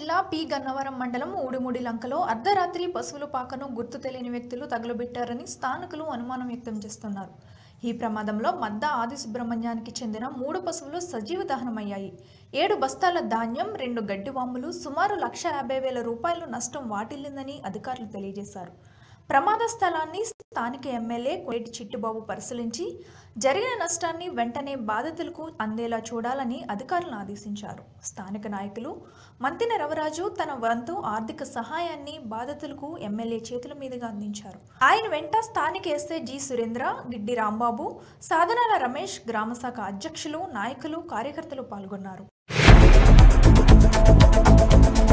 జిల్లా పి గన్నవరం మండలం ఊడిముడి లంకలో అర్ధరాత్రి పశువుల పాకను గుర్తు తెలియని వ్యక్తులు తగులబెట్టారని స్థానికులు అనుమానం వ్యక్తం చేస్తున్నారు ఈ ప్రమాదంలో మద్ద ఆది సుబ్రహ్మణ్యానికి చెందిన మూడు పశువులు సజీవ దహనమయ్యాయి ఏడు బస్తాల ధాన్యం రెండు గడ్డి వాములు సుమారు లక్ష యాభై వేల రూపాయలు నష్టం వాటిల్లిందని అధికారులు తెలియజేశారు ప్రమాద స్థలాన్ని స్థానిక ఎమ్మెల్యే కోటి చిట్టిబాబు పరిశీలించి జరిగిన నష్టాన్ని వెంటనే బాధితులకు అందేలా చూడాలని అధికారులను ఆదేశించారు స్థానిక నాయకులు మంతిన రవరాజు తన వంతు ఆర్థిక సహాయాన్ని బాధితులకు ఎమ్మెల్యే చేతుల మీదుగా అందించారు ఆయన వెంట స్థానిక ఎస్ఐ జి సురేంద్ర గిడ్డి రాంబాబు సాధనాల రమేష్ గ్రామశాఖ అధ్యక్షులు నాయకులు కార్యకర్తలు పాల్గొన్నారు